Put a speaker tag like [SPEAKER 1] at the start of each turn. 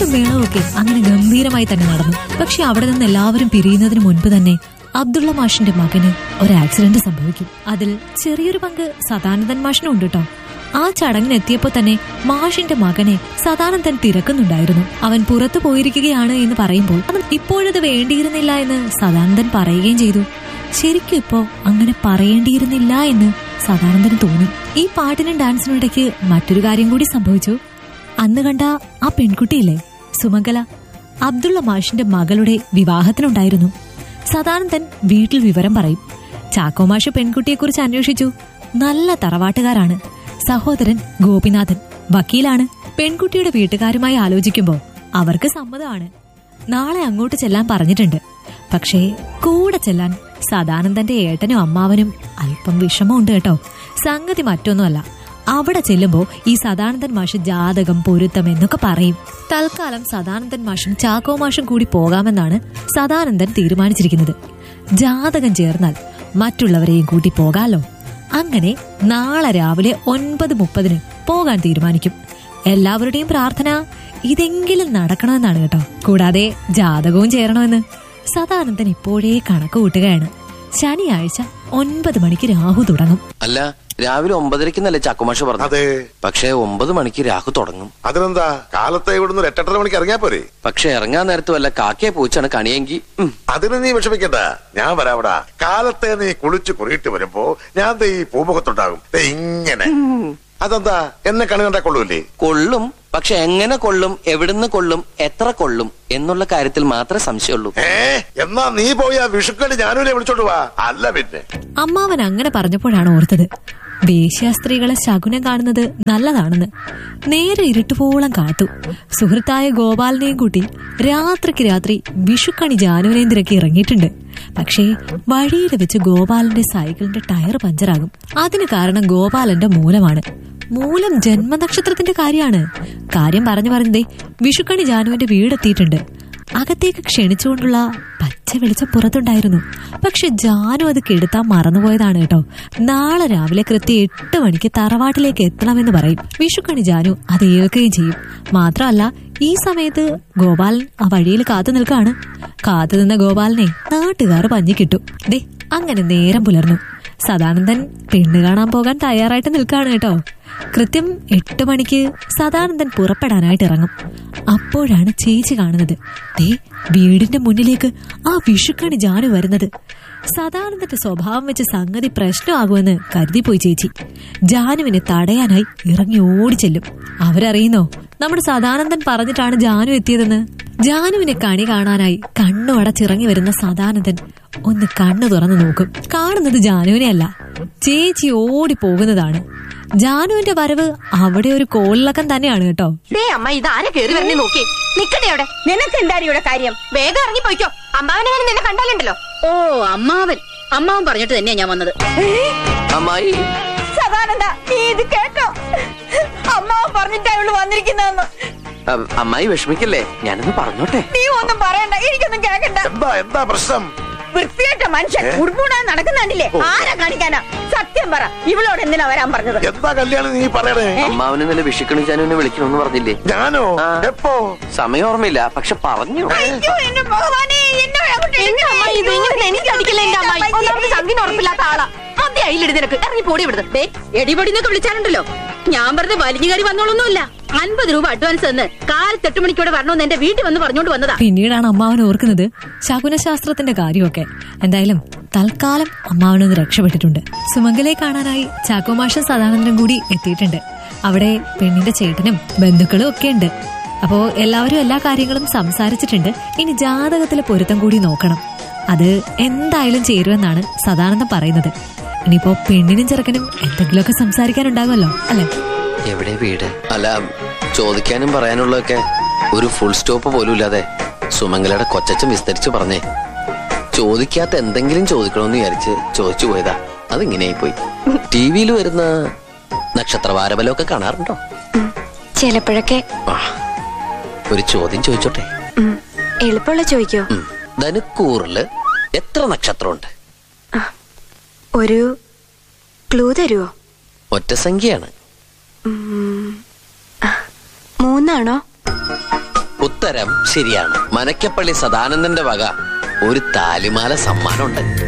[SPEAKER 1] കൊട്ടും മേളവും ഒക്കെ അങ്ങനെ ഗംഭീരമായി തന്നെ നടന്നു പക്ഷെ അവിടെ നിന്ന് എല്ലാവരും പിരിയുന്നതിന് മുൻപ് തന്നെ അബ്ദുള്ള മാഷിന്റെ മകന് ഒരു ആക്സിഡന്റ് സംഭവിക്കും അതിൽ ചെറിയൊരു പങ്ക് സദാനന്ദൻ മാഷിനും ഉണ്ട് കേട്ടോ ആ ചടങ്ങിന് എത്തിയപ്പോ തന്നെ മാഷിന്റെ മകനെ സദാനന്ദൻ തിരക്കുന്നുണ്ടായിരുന്നു അവൻ പുറത്തു പോയിരിക്കുകയാണ് എന്ന് പറയുമ്പോൾ അവൻ ഇപ്പോഴത് വേണ്ടിയിരുന്നില്ല എന്ന് സദാനന്ദൻ പറയുകയും ചെയ്തു ശരിക്കും ഇപ്പോ അങ്ങനെ പറയേണ്ടിയിരുന്നില്ല എന്ന് സദാനന്ദന് തോന്നി ഈ പാട്ടിനും ഡാൻസിനും ഇടയ്ക്ക് മറ്റൊരു കാര്യം കൂടി സംഭവിച്ചു അന്ന് കണ്ട ആ പെൺകുട്ടിയില്ലേ സുമംഗല അബ്ദുള്ള മാഷിന്റെ മകളുടെ വിവാഹത്തിനുണ്ടായിരുന്നു സദാനന്ദൻ വീട്ടിൽ വിവരം പറയും ചാക്കോ മാഷ് പെൺകുട്ടിയെക്കുറിച്ച് അന്വേഷിച്ചു നല്ല തറവാട്ടുകാരാണ് സഹോദരൻ ഗോപിനാഥൻ വക്കീലാണ് പെൺകുട്ടിയുടെ വീട്ടുകാരുമായി ആലോചിക്കുമ്പോൾ അവർക്ക് സമ്മതമാണ് നാളെ അങ്ങോട്ട് ചെല്ലാൻ പറഞ്ഞിട്ടുണ്ട് പക്ഷേ കൂടെ ചെല്ലാൻ സദാനന്ദന്റെ ഏട്ടനും അമ്മാവനും അല്പം വിഷമമുണ്ട് കേട്ടോ സംഗതി മറ്റൊന്നുമല്ല അവിടെ ചെല്ലുമ്പോ ഈ സദാനന്ദൻ മാഷ് ജാതകം പൊരുത്തം എന്നൊക്കെ പറയും തൽക്കാലം സദാനന്ദൻ മാഷും ചാക്കോ മാഷും കൂടി പോകാമെന്നാണ് സദാനന്ദൻ തീരുമാനിച്ചിരിക്കുന്നത് ജാതകം ചേർന്നാൽ മറ്റുള്ളവരെയും കൂട്ടി പോകാലോ അങ്ങനെ നാളെ രാവിലെ ഒൻപത് മുപ്പതിന് പോകാൻ തീരുമാനിക്കും എല്ലാവരുടെയും പ്രാർത്ഥന ഇതെങ്കിലും നടക്കണമെന്നാണ് കേട്ടോ കൂടാതെ ജാതകവും ചേരണമെന്ന് സദാനന്ദൻ ഇപ്പോഴേ കണക്ക് കൂട്ടുകയാണ് ശനിയാഴ്ച ഒൻപത് മണിക്ക് രാഹു തുടങ്ങും
[SPEAKER 2] അല്ല രാവിലെ ഒമ്പതരയ്ക്കെന്നല്ലേ ചാക്കുമാഷ പറഞ്ഞു
[SPEAKER 3] അതെ
[SPEAKER 2] പക്ഷേ ഒമ്പത് മണിക്ക് രാഹു തുടങ്ങും
[SPEAKER 3] അതിനെന്താ കാലത്തെ ഇവിടുന്ന് ഒരു എട്ടെട്ടര മണിക്ക് ഇറങ്ങിയാ പോരെ
[SPEAKER 2] പക്ഷെ ഇറങ്ങാൻ നേരത്ത് വല്ല കാക്കയെ പൂച്ചാണ് കണിയെങ്കിൽ ഉം,
[SPEAKER 3] അതിന് നീ വിഷമിക്കണ്ട ഞാൻ വരാവിടാ കാലത്തെ നീ കുളിച്ച് കുറിയിട്ട് വരുമ്പോ ഞാൻ ദേ ഈ പൂമുഖത്തുണ്ടാകും ദേ ഇങ്ങനെ അതെന്താ എന്നെ കണി കണ്ടാ കൊള്ളൂലേ
[SPEAKER 2] കൊള്ളും പക്ഷെ എങ്ങനെ കൊള്ളും എവിടുന്ന് കൊള്ളും എത്ര കൊള്ളും എന്നുള്ള കാര്യത്തിൽ മാത്രമേ സംശയമുള്ളൂ
[SPEAKER 3] ഏ എന്നാ നീ പോയി ആ വിഷുക്കണി ഞാനൂരെ വിളിച്ചോണ്ട് വാ അല്ല പിന്നെ
[SPEAKER 1] അമ്മാവൻ അങ്ങനെ പറഞ്ഞപ്പോഴാണ് ഓർത്തത് വേശ്യാസ്ത്രീകളെ ശകുനം കാണുന്നത് നല്ലതാണെന്ന് നേരെ ഇരുട്ടുപോളം കാത്തു സുഹൃത്തായ ഗോപാലനെയും കൂട്ടി രാത്രിക്ക് രാത്രി വിഷുക്കണി ജാനുവിനെയും തിരക്കി ഇറങ്ങിയിട്ടുണ്ട് പക്ഷേ വഴിയിൽ വെച്ച് ഗോപാലന്റെ സൈക്കിളിന്റെ ടയർ പഞ്ചറാകും അതിന് കാരണം ഗോപാലന്റെ മൂലമാണ് മൂലം ജന്മനക്ഷത്രത്തിന്റെ കാര്യമാണ് കാര്യം പറഞ്ഞു പറഞ്ഞതേ വിഷുക്കണി ജാനുവിന്റെ വീടെത്തിയിട്ടുണ്ട് അകത്തേക്ക് ക്ഷണിച്ചുകൊണ്ടുള്ള പച്ച വെളിച്ചം പുറത്തുണ്ടായിരുന്നു പക്ഷെ ജാനു അത് കെടുത്താൻ മറന്നുപോയതാണ് കേട്ടോ നാളെ രാവിലെ കൃത്യം എട്ട് മണിക്ക് തറവാട്ടിലേക്ക് എത്തണമെന്ന് പറയും വിഷുക്കണി ജാനു അത് ഏൽക്കുകയും ചെയ്യും മാത്രമല്ല ഈ സമയത്ത് ഗോപാലൻ ആ വഴിയിൽ കാത്തു നിൽക്കാണ് കാത്തു നിന്ന ഗോപാലനെ നാട്ടുകാർ പഞ്ഞി കിട്ടും ദേ അങ്ങനെ നേരം പുലർന്നു സദാനന്ദൻ പെണ്ണ് കാണാൻ പോകാൻ തയ്യാറായിട്ട് നിൽക്കാണ് കേട്ടോ കൃത്യം എട്ട് മണിക്ക് സദാനന്ദൻ പുറപ്പെടാനായിട്ട് ഇറങ്ങും അപ്പോഴാണ് ചേച്ചി കാണുന്നത് ദേ വീടിന്റെ മുന്നിലേക്ക് ആ വിഷുക്കണി ജാനു വരുന്നത് സദാനന്ദന്റെ സ്വഭാവം വെച്ച് സംഗതി പ്രശ്നമാകുമെന്ന് കരുതിപ്പോയി ചേച്ചി ജാനുവിനെ തടയാനായി ഇറങ്ങി ഓടിച്ചെല്ലും അവരറിയുന്നോ നമ്മുടെ സദാനന്ദൻ പറഞ്ഞിട്ടാണ് ജാനു എത്തിയതെന്ന് ജാനുവിനെ കണി കാണാനായി കണ്ണു അടച്ചിറങ്ങി വരുന്ന സദാനന്ദൻ ഒന്ന് കണ്ണു തുറന്നു നോക്കും കാണുന്നത് ജാനുവിനെ അല്ല ചേച്ചി ഓടി പോകുന്നതാണ് ജാനുവിന്റെ വരവ് അവിടെ ഒരു കോളിളക്കം തന്നെയാണ് കേട്ടോ
[SPEAKER 4] ദേ അമ്മ ഇത് ആരെ കേറി വരണേ നോക്കി നിക്കട്ടെ അവിടെ നിനക്ക് എന്താണ് ഇവിടെ കാര്യം വേഗം ഇറങ്ങി പോയിക്കോ അമ്മാവനെ ഞാൻ നിന്നെ കണ്ടാലുണ്ടല്ലോ
[SPEAKER 5] ഓ അമ്മാവൻ അമ്മാവൻ പറഞ്ഞിട്ട് തന്നെയാ ഞാൻ വന്നത്
[SPEAKER 2] അമ്മായി
[SPEAKER 4] സദാനന്ദ നീ ഇത് കേട്ടോ അമ്മാവൻ പറഞ്ഞിട്ടാ ഇവള് വന്നിരിക്കുന്നതെന്ന്
[SPEAKER 2] അം, അമ്മായി വിഷമിക്കല്ലേ ഞാനൊന്ന് പറഞ്ഞോട്ടെ
[SPEAKER 4] നീ ഒന്നും പറയണ്ട എനിക്കൊന്നും കേക്കണ്ട
[SPEAKER 3] എന്താ എന്താ പ്രശ്നം
[SPEAKER 4] വൃത്തിയായിട്ട മനുഷ്യൻ ഉടുപ്പൂടാൻ നടക്കുന്നുണ്ടില്ലേ ആരാ കാണിക്കാനാ സത്യം പറ ഇവളോട് എന്തിനാ വരാൻ പറഞ്ഞത്
[SPEAKER 3] എന്താ കല്യാണം നീ പറയണേ
[SPEAKER 2] അമ്മാവനെ നല്ല വിഷിക്കണി ചാനുവിനെ വിളിക്കണമെന്ന് പറഞ്ഞില്ലേ
[SPEAKER 3] ഞാനോ
[SPEAKER 2] ആ.
[SPEAKER 3] എപ്പോ
[SPEAKER 2] സമയം ഓർമ്മയില്ല പക്ഷെ പറഞ്ഞു
[SPEAKER 4] അയ്യോ എന്റെ ഭഗവാനെ എന്നെ അങ്ങോട്ട് ഇടിക്കണേ. എനിക്ക് അടിക്കില്ല എന്റെ അമ്മായി ഒന്നാമത് സംഗീന ഉറപ്പില്ലാത്ത ആളാ ആദ്യം അയിലിട് നിനക്ക് ഇറങ്ങി പോടി ഇവിടുന്ന്
[SPEAKER 5] ദേ എടിപൊടി എന്നൊക്കെ വിളിച്ചാലുണ്ടല്ലോ ഞാൻ വെറുതെ വലിഞ്ഞു കയറി വന്നോളൊന്നുമില്ല അൻപത് രൂപ അഡ്വാൻസ് തന്ന് കാലത്ത് എട്ട് മണിക്കൂടെ വരണമെന്ന് എന്റെ വീട്ടിൽ വന്ന് പറഞ്ഞോണ്ട് വന്നതാ
[SPEAKER 1] പിന്നീടാണ് അമ്മാവൻ ഓർക്കുന്നത് ശകുനശാസ്ത്രത്തിന്റെ കാര്യമൊക്കെ എന്തായാലും തൽക്കാലം അമ്മാവനൊന്ന് രക്ഷപ്പെട്ടിട്ടുണ്ട് സുമംഗലെ കാണാനായി ചാക്കോമാഷ സദാനന്ദനും കൂടി എത്തിയിട്ടുണ്ട് അവിടെ പെണ്ണിന്റെ ചേട്ടനും ബന്ധുക്കളും ഒക്കെ ഉണ്ട് അപ്പോ എല്ലാവരും എല്ലാ കാര്യങ്ങളും സംസാരിച്ചിട്ടുണ്ട് ഇനി ജാതകത്തിലെ പൊരുത്തം കൂടി നോക്കണം അത് എന്തായാലും ചേരുമെന്നാണ് സദാനന്ദം പറയുന്നത് ഇനിയിപ്പോ പെണ്ണിനും ചെറുക്കനും എന്തെങ്കിലുമൊക്കെ സംസാരിക്കാനുണ്ടാകുമല്ലോ അല്ലെ
[SPEAKER 2] എവിടെ വീട് അല്ല ചോദിക്കാനും പറയാനുള്ളതൊക്കെ ഒരു ഫുൾ സ്റ്റോപ്പ് പോലും ഇല്ലാതെ സുമംഗലയുടെ കൊച്ചച്ഛൻ വിസ്തരിച്ച് പറഞ്ഞേ ചോദിക്കാത്ത എന്തെങ്കിലും ചോദിക്കണമെന്ന് വിചാരിച്ച് ചോദിച്ചു പോയതാ അതിങ്ങനെയായി പോയി ടി വിയിൽ വരുന്ന നക്ഷത്രവാരബലമൊക്കെ കാണാറുണ്ടോ
[SPEAKER 6] ചിലപ്പോഴൊക്കെ
[SPEAKER 2] ആ ഒരു ചോദ്യം ചോദിച്ചോട്ടെ
[SPEAKER 6] ഉം, എളുപ്പമുള്ള ചോദിക്കോ
[SPEAKER 2] ഉം. ധനുക്കൂറില് എത്ര നക്ഷത്രമുണ്ട്
[SPEAKER 6] ഒരു ക്ലൂ തരുവോ
[SPEAKER 2] ഒറ്റ സംഖ്യയാണ്
[SPEAKER 6] മൂന്നാണോ
[SPEAKER 2] ഉത്തരം ശരിയാണ് മനക്കപ്പള്ളി സദാനന്ദന്റെ വക ഒരു താലിമാല സമ്മാനമുണ്ട്